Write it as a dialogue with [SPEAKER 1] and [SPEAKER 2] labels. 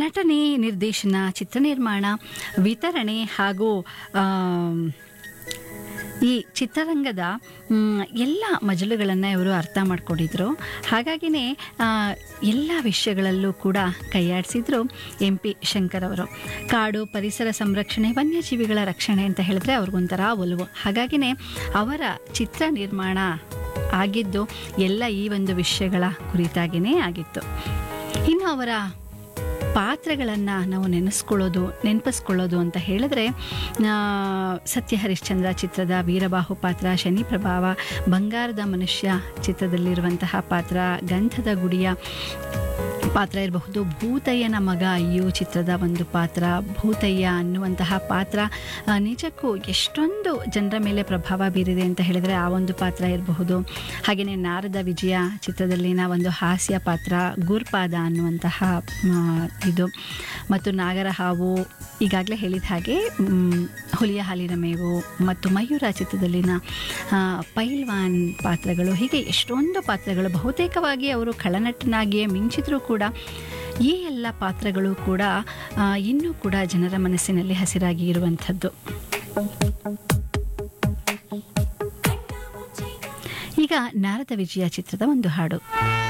[SPEAKER 1] ನಟನೆ ನಿರ್ದೇಶನ ಚಿತ್ರ ನಿರ್ಮಾಣ ವಿತರಣೆ ಹಾಗೂ ಆಮ್, ಈ ಚಿತ್ರರಂಗದ ಮ್, ಎಲ್ಲ ಮಜಲುಗಳನ್ನು ಇವರು ಅರ್ಥ ಮಾಡ್ಕೊಂಡಿದ್ರು ಹಾಗಾಗಿನೇ ಆ, ಎಲ್ಲ ವಿಷಯಗಳಲ್ಲೂ ಕೂಡ ಕೈಯಾಡಿಸಿದ್ರು ಎಂ ಪಿ ಶಂಕರ್ ಅವರು ಕಾಡು ಪರಿಸರ ಸಂರಕ್ಷಣೆ ವನ್ಯಜೀವಿಗಳ ರಕ್ಷಣೆ ಅಂತ ಹೇಳಿದ್ರೆ ಅವ್ರಿಗೊಂಥರ ಒಲವು ಹಾಗಾಗಿನೇ ಅವರ ಚಿತ್ರ ನಿರ್ಮಾಣ ಆಗಿದ್ದು ಎಲ್ಲ ಈ ಒಂದು ವಿಷಯಗಳ ಕುರಿತಾಗಿಯೇ ಆಗಿತ್ತು ಇನ್ನು ಅವರ ಪಾತ್ರಗಳನ್ನು ನಾವು ನೆನೆಸ್ಕೊಳ್ಳೋದು ನೆನಪಿಸ್ಕೊಳ್ಳೋದು ಅಂತ ಹೇಳಿದ್ರೆ ಆ, ಸತ್ಯ ಹರಿಶ್ಚಂದ್ರ ಚಿತ್ರದ ವೀರಬಾಹು ಪಾತ್ರ ಶನಿ ಪ್ರಭಾವ ಬಂಗಾರದ ಮನುಷ್ಯ ಚಿತ್ರದಲ್ಲಿರುವಂತಹ ಪಾತ್ರ ಗಂಧದ ಗುಡಿಯ ಪಾತ್ರ ಇರಬಹುದು ಭೂತಯ್ಯನ ಮಗ ಅಯ್ಯೋ ಚಿತ್ರದ ಒಂದು ಪಾತ್ರ ಭೂತಯ್ಯ ಅನ್ನುವಂತಹ ಪಾತ್ರ ಆ, ನಿಜಕ್ಕೂ ಎಷ್ಟೊಂದು ಜನರ ಮೇಲೆ ಪ್ರಭಾವ ಬೀರಿದೆ ಅಂತ ಹೇಳಿದರೆ ಆ ಒಂದು ಪಾತ್ರ ಇರಬಹುದು ಹಾಗೆಯೇ ನಾರದ ವಿಜಯ ಚಿತ್ರದಲ್ಲಿನ ಒಂದು ಹಾಸ್ಯ ಪಾತ್ರ ಗುರ್ಪಾದ ಅನ್ನುವಂತಹ ಆ, ಇದು ಮತ್ತು ನಾಗರ ಹಾವು ಈಗಾಗಲೇ ಹೇಳಿದ ಹಾಗೆ ಮ್, ಹುಲಿಯ ಹಾಲಿನ ಮೇವು ಮತ್ತು ಮಯೂರ ಚಿತ್ರದಲ್ಲಿನ ಆ, ಪೈಲ್ವಾನ್ ಪಾತ್ರಗಳು ಹೀಗೆ ಎಷ್ಟೊಂದು ಪಾತ್ರಗಳು ಬಹುತೇಕವಾಗಿ ಅವರು ಖಳನಟನಾಗಿಯೇ ಮಿಂಚಿದ್ರೂ ಕೂಡ ಈ ಎಲ್ಲ ಪಾತ್ರಗಳು ಕೂಡ ಆ, ಇನ್ನೂ ಕೂಡ ಜನರ ಮನಸ್ಸಿನಲ್ಲಿ ಹಸಿರಾಗಿ ಇರುವಂಥದ್ದು ಈಗ ನಾರದ ವಿಜಯ ಚಿತ್ರದ ಒಂದು ಹಾಡು